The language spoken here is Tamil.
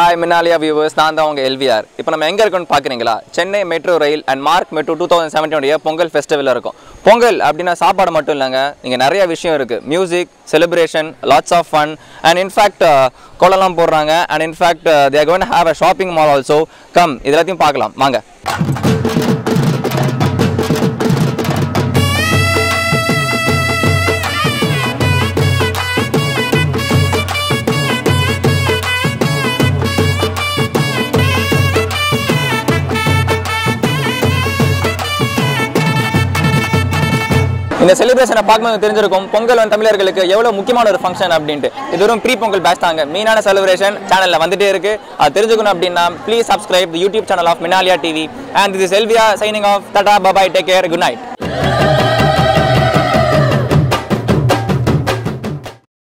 ஹாய் மின்னாலியா வியூவர்ஸ் நான் தான் உங்கள் எல்விஆர் இப்போ நம்ம எங்கே இருக்கோம்னு பார்க்குறீங்களா Chennai metro rail and mark metro two thousand செவன்டீனுடைய பொங்கல் ஃபெஸ்டிவல் இருக்கும் பொங்கல் அப்படின்னா சாப்பாடு மட்டும் இல்லைங்க இங்கே நிறைய விஷயம் இருக்குது music celebration lots of fun and in fact கோலம்லாம் போடுறாங்க and in fact there going have a shopping mall also come இது எல்லாத்தையும் பார்க்கலாம் வாங்க இந்த செலிப்ரேஷனை பார்க்கும்போது தெரிஞ்சிருக்கும் பொங்கல் வந்து தமிழர்களுக்கு எவ்வளோ முக்கியமான ஒரு ஃபங்க்ஷன் அப்படின்ட்டு இது வெறும் ப்ரீ பொங்கல் பேட்ச் தாங்க மீனான செலிப்ரேஷன் சேனலில் வந்துட்டே இருக்கு அது தெரிஞ்சுக்கணும் அப்படின்னா please subscribe YouTube channel of Minaliya TV and this Elvia signing off tata bye bye take care good night